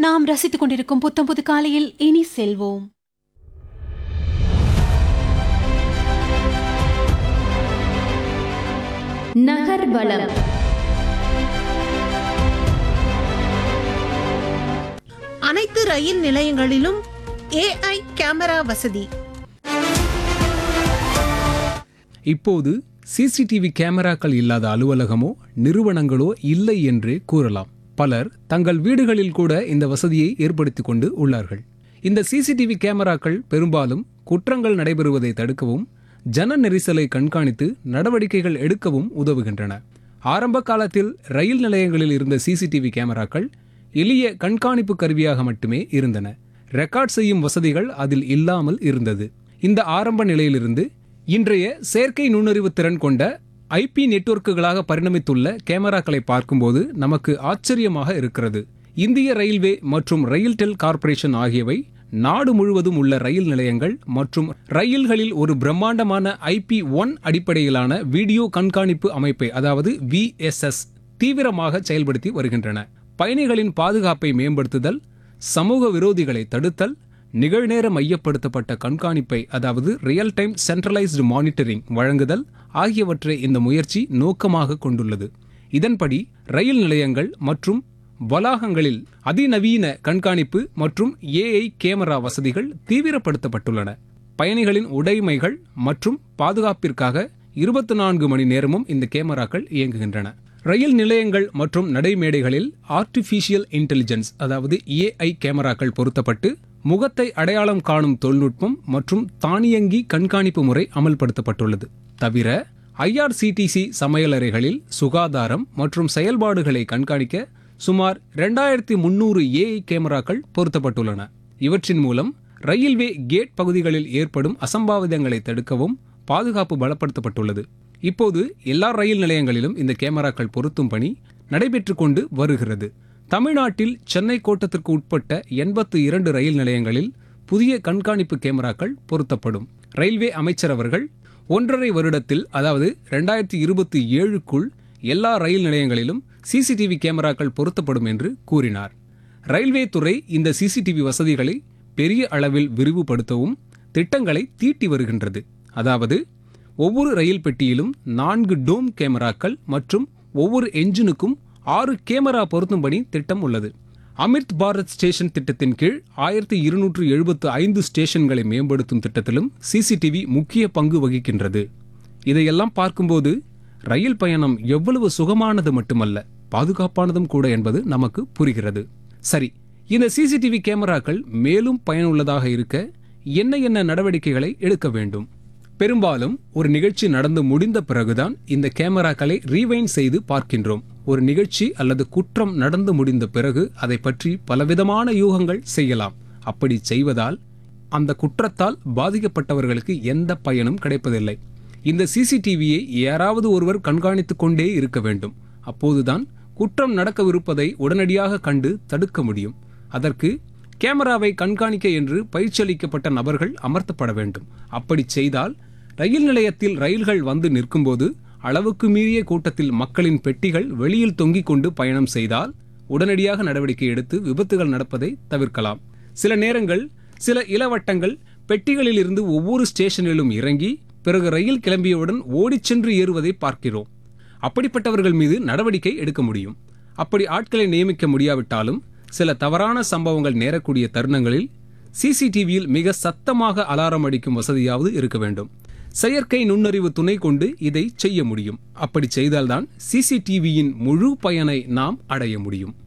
நாம் ரசித்துக் கொண்டிருக்கும் புத்தம் புது காலையில் இனி செல்வோம் நகர்வலம் அனைத்து ரயில் நிலையங்களிலும் ஏஐ கேமரா வசதி இப்போது சிசிடிவி கேமராக்கள் இல்லாத அலுவலகமோ நிறுவனங்களோ இல்லை என்றே கூறலாம் பலர் தங்கள் வீடுகளில் கூட இந்த வசதியை ஏற்படுத்திக் கொண்டு உள்ளார்கள் இந்த சிசிடிவி கேமராக்கள் பெரும்பாலும் குற்றங்கள் நடைபெறுவதை தடுக்கவும் ஜன நெரிசலை கண்காணித்து நடவடிக்கைகள் எடுக்கவும் உதவுகின்றன ஆரம்ப காலத்தில் ரயில் நிலையங்களில் இருந்த சிசிடிவி கேமராக்கள் எளிய கண்காணிப்பு கருவியாக மட்டுமே இருந்தன ரெக்கார்ட் செய்யும் வசதிகள் அதில் இல்லாமல் இருந்தது இந்த ஆரம்ப நிலையிலிருந்து இன்றைய செயற்கை நுண்ணறிவு திறன் கொண்ட ஐபி நெட்வொர்க்குகளாக பரிணமித்துள்ள கேமராக்களை பார்க்கும்போது நமக்கு ஆச்சரியமாக இருக்கிறது இந்திய ரயில்வே மற்றும் ரயில்டெல் கார்ப்பரேஷன் ஆகியவை நாடு முழுவதும் உள்ள ரயில் நிலையங்கள் மற்றும் ரயில்களில் ஒரு பிரம்மாண்டமான ஐபி ஒன் அடிப்படையிலான வீடியோ கண்காணிப்பு அமைப்பை அதாவது விஎஸ்எஸ் தீவிரமாக செயல்படுத்தி வருகின்றன பயணிகளின் பாதுகாப்பை மேம்படுத்துதல் சமூக விரோதிகளை தடுத்தல் நிகழ்நேர மையப்படுத்தப்பட்ட கண்காணிப்பை அதாவது ரியல் டைம் சென்ட்ரலைஸ்டு மானிட்டரிங் வழங்குதல் ஆகியவற்றை இந்த முயற்சி நோக்கமாக கொண்டுள்ளது இதன்படி ரயில் நிலையங்கள் மற்றும் வளாகங்களில் அதிநவீன கண்காணிப்பு மற்றும் ஏஐ கேமரா வசதிகள் தீவிரப்படுத்தப்பட்டுள்ளன பயணிகளின் உடைமைகள் மற்றும் பாதுகாப்பிற்காக இருபத்தி நான்கு மணி நேரமும் இந்த கேமராக்கள் இயங்குகின்றன ரயில் நிலையங்கள் மற்றும் நடைமேடைகளில் ஆர்டிஃபிஷியல் இன்டெலிஜென்ஸ் அதாவது ஏஐ கேமராக்கள் பொருத்தப்பட்டு முகத்தை அடையாளம் காணும் தொழில்நுட்பம் மற்றும் தானியங்கி கண்காணிப்பு முறை அமல்படுத்தப்பட்டுள்ளது தவிர ஐஆர்சிடிசி சமையலறைகளில் சுகாதாரம் மற்றும் செயல்பாடுகளை கண்காணிக்க சுமார் இரண்டாயிரத்தி முன்னூறு ஏஐ கேமராக்கள் பொருத்தப்பட்டுள்ளன இவற்றின் மூலம் ரயில்வே கேட் பகுதிகளில் ஏற்படும் அசம்பாவிதங்களை தடுக்கவும் பாதுகாப்பு பலப்படுத்தப்பட்டுள்ளது இப்போது எல்லா ரயில் நிலையங்களிலும் இந்த கேமராக்கள் பொருத்தும் பணி நடைபெற்றுக் கொண்டு வருகிறது தமிழ்நாட்டில் சென்னை கோட்டத்திற்கு உட்பட்ட எண்பத்து இரண்டு ரயில் நிலையங்களில் புதிய கண்காணிப்பு கேமராக்கள் பொருத்தப்படும் ரயில்வே அமைச்சர் அவர்கள் ஒன்றரை வருடத்தில் அதாவது ரெண்டாயிரத்தி இருபத்தி ஏழுக்குள் எல்லா ரயில் நிலையங்களிலும் சிசிடிவி கேமராக்கள் பொருத்தப்படும் என்று கூறினார் ரயில்வே துறை இந்த சிசிடிவி வசதிகளை பெரிய அளவில் விரிவுபடுத்தவும் திட்டங்களை தீட்டி வருகின்றது அதாவது ஒவ்வொரு ரயில் பெட்டியிலும் நான்கு டோம் கேமராக்கள் மற்றும் ஒவ்வொரு என்ஜினுக்கும் ஆறு கேமரா பொருத்தும்படி திட்டம் உள்ளது அமிர்த் பாரத் ஸ்டேஷன் திட்டத்தின் கீழ் ஆயிரத்தி இருநூற்று எழுபத்து ஐந்து ஸ்டேஷன்களை மேம்படுத்தும் திட்டத்திலும் சிசிடிவி முக்கிய பங்கு வகிக்கின்றது இதையெல்லாம் பார்க்கும்போது ரயில் பயணம் எவ்வளவு சுகமானது மட்டுமல்ல பாதுகாப்பானதும் கூட என்பது நமக்கு புரிகிறது சரி இந்த சிசிடிவி கேமராக்கள் மேலும் பயனுள்ளதாக இருக்க என்ன என்ன நடவடிக்கைகளை எடுக்க வேண்டும் பெரும்பாலும் ஒரு நிகழ்ச்சி நடந்து முடிந்த பிறகுதான் இந்த கேமராக்களை ரீவைண்ட் செய்து பார்க்கின்றோம் ஒரு நிகழ்ச்சி அல்லது குற்றம் நடந்து முடிந்த பிறகு அதை பற்றி பலவிதமான யூகங்கள் செய்யலாம் அப்படி செய்வதால் அந்த குற்றத்தால் பாதிக்கப்பட்டவர்களுக்கு எந்த பயனும் கிடைப்பதில்லை இந்த சிசிடிவியை யாராவது ஒருவர் கண்காணித்துக் கொண்டே இருக்க வேண்டும் அப்போதுதான் குற்றம் நடக்கவிருப்பதை உடனடியாக கண்டு தடுக்க முடியும் அதற்கு கேமராவை கண்காணிக்க என்று பயிற்சியளிக்கப்பட்ட நபர்கள் அமர்த்தப்பட வேண்டும் அப்படி செய்தால் ரயில் நிலையத்தில் ரயில்கள் வந்து நிற்கும்போது அளவுக்கு மீறிய கூட்டத்தில் மக்களின் பெட்டிகள் வெளியில் தொங்கிக் கொண்டு பயணம் செய்தால் உடனடியாக நடவடிக்கை எடுத்து விபத்துகள் நடப்பதை தவிர்க்கலாம் சில நேரங்கள் சில இளவட்டங்கள் பெட்டிகளில் இருந்து ஒவ்வொரு ஸ்டேஷனிலும் இறங்கி பிறகு ரயில் கிளம்பியவுடன் ஓடிச் சென்று ஏறுவதை பார்க்கிறோம் அப்படிப்பட்டவர்கள் மீது நடவடிக்கை எடுக்க முடியும் அப்படி ஆட்களை நியமிக்க முடியாவிட்டாலும் சில தவறான சம்பவங்கள் நேரக்கூடிய தருணங்களில் சிசிடிவியில் மிக சத்தமாக அலாரம் அடிக்கும் வசதியாவது இருக்க வேண்டும் செயற்கை நுண்ணறிவு துணை கொண்டு இதை செய்ய முடியும் அப்படி செய்தால்தான் சிசிடிவியின் முழு பயனை நாம் அடைய முடியும்